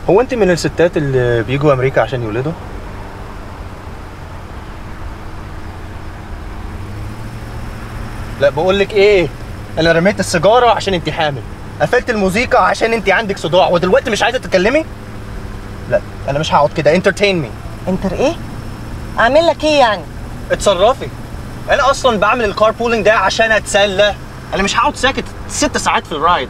هو انت من الستات اللي بيجوا امريكا عشان يولدوا لا بقول لك ايه انا رميت السيجاره عشان انت حامل قفلت الموسيقى عشان انت عندك صداع ودلوقتي مش عايزه تتكلمي لا انا مش هقعد كده انترتين مي انت ايه اعمل لك ايه يعني اتصرفي انا اصلا بعمل الكار بولينج ده عشان اتسلى انا مش هقعد ساكت ست ساعات في الرايد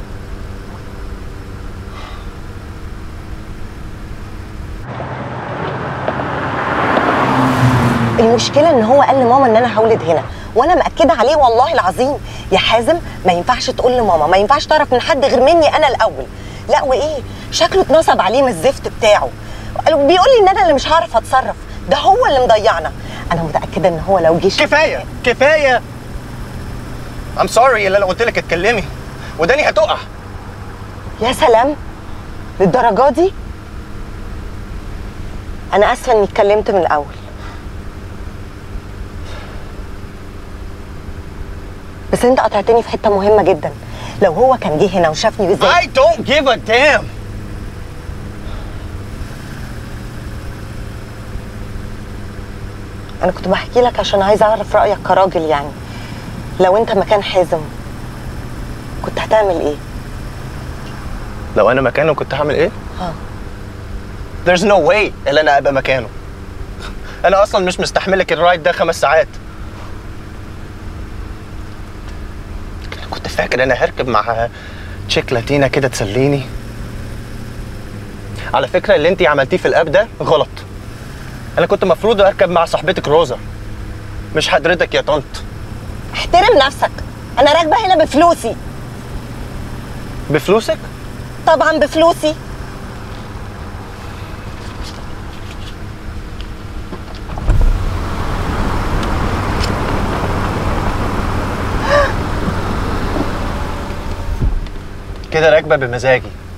المشكله ان هو قال لماما ان انا هولد هنا وانا مأكده عليه والله العظيم يا حازم ما ينفعش تقول لماما ما ينفعش تعرف من حد غير مني انا الاول لا وايه شكله اتنصب عليه من الزفت بتاعه قالوا- بيقول لي ان انا اللي مش هعرف اتصرف ده هو اللي مضيعنا انا متاكده ان هو لو جه شاف- كفايه كفايه I'm sorry اللي انا قلت لك اتكلمي وداني هتقع يا سلام للدرجه دي انا اسفه اني اتكلمت من الاول بس انت قطعتني في حته مهمه جدا لو هو كان جه هنا وشافني ازاي I don't give a damn انا كنت بحكي لك عشان عايزه اعرف رايك كراجل يعني لو انت مكان حازم كنت هتعمل ايه لو انا مكانه كنت هعمل ايه ها There's no way اللي انا ابقى مكانه انا اصلا مش مستحملك الرايد ده خمس ساعات كنت فاكر انا هركب مع تشيك لاتينا كده تسليني على فكره اللي انت عملتيه في الاب ده غلط انا كنت مفروض اركب مع صاحبتك روزا مش حضرتك يا طنط احترم نفسك انا راكبه هنا بفلوسي بفلوسك طبعا بفلوسي كده راكبه بمزاجي